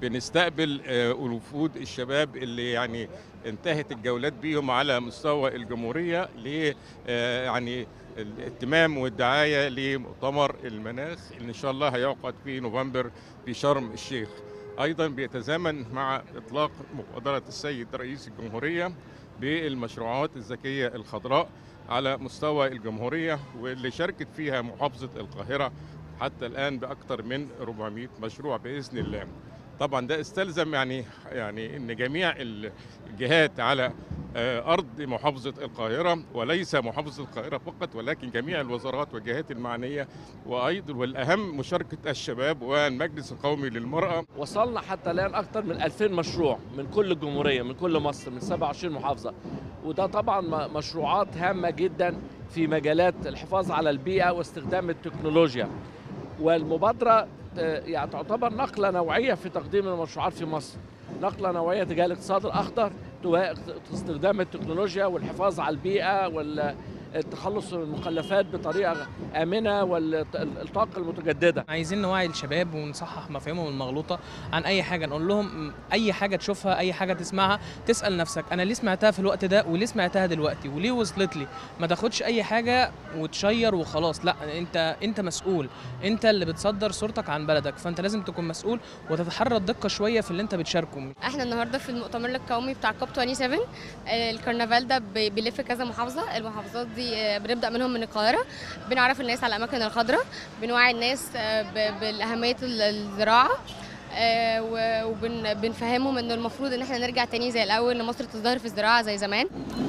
بنستقبل آه، وفود الشباب اللي يعني انتهت الجولات بيهم على مستوى الجمهوريه ل آه، يعني الاهتمام والدعايه لمؤتمر المناخ اللي ان شاء الله هيعقد في نوفمبر في شرم الشيخ. ايضا بيتزامن مع اطلاق مبادره السيد رئيس الجمهوريه بالمشروعات الذكيه الخضراء على مستوى الجمهوريه واللي شاركت فيها محافظه القاهره حتى الان باكثر من 400 مشروع باذن الله. طبعا ده استلزم يعني يعني ان جميع الجهات على آه، ارض محافظه القاهره وليس محافظه القاهره فقط ولكن جميع الوزارات والجهات المعنيه وايضا والاهم مشاركه الشباب والمجلس القومي للمراه وصلنا حتى الان اكثر من 2000 مشروع من كل الجمهوريه من كل مصر من 27 محافظه وده طبعا م- مشروعات هامه جدا في مجالات الحفاظ على البيئه واستخدام التكنولوجيا والمبادره آه، يعني تعتبر نقله نوعيه في تقديم المشروعات في مصر نقله نوعيه تجاه الاقتصاد الاخضر تجاه استخدام التكنولوجيا والحفاظ على البيئه والتخلص من المخلفات بطريقه امنه والطاقه المتجدده عايزين نوعي الشباب ونصحح مفاهيمهم المغلوطه عن اي حاجه نقول لهم م، اي حاجه تشوفها اي حاجه تسمعها تسال نفسك انا ليه سمعتها في الوقت ده وليه سمعتها دلوقتي وليه وصلت لي ما تاخدش اي حاجه وتشير وخلاص لا انت انت مسؤول انت اللي بتصدر صورتك عن بلدك فانت لازم تكون مسؤول وتتحرى الدقه شويه في اللي انت بتشاركه احنا النهارده في المؤتمر القومي بتاع كوب 27 آه، الكرنفال ده بي- بيلف كذا محافظه المحافظات دي آه، بنبدا منهم من القاهره بنعرف الناس على الاماكن الخضراء بنوعي الناس آه، ب- بالاهميه ال- الزراعه آه، و- وبنفهمهم انه المفروض ان احنا نرجع تاني زي الاول ان مصر تزدهر في الزراعه زي زمان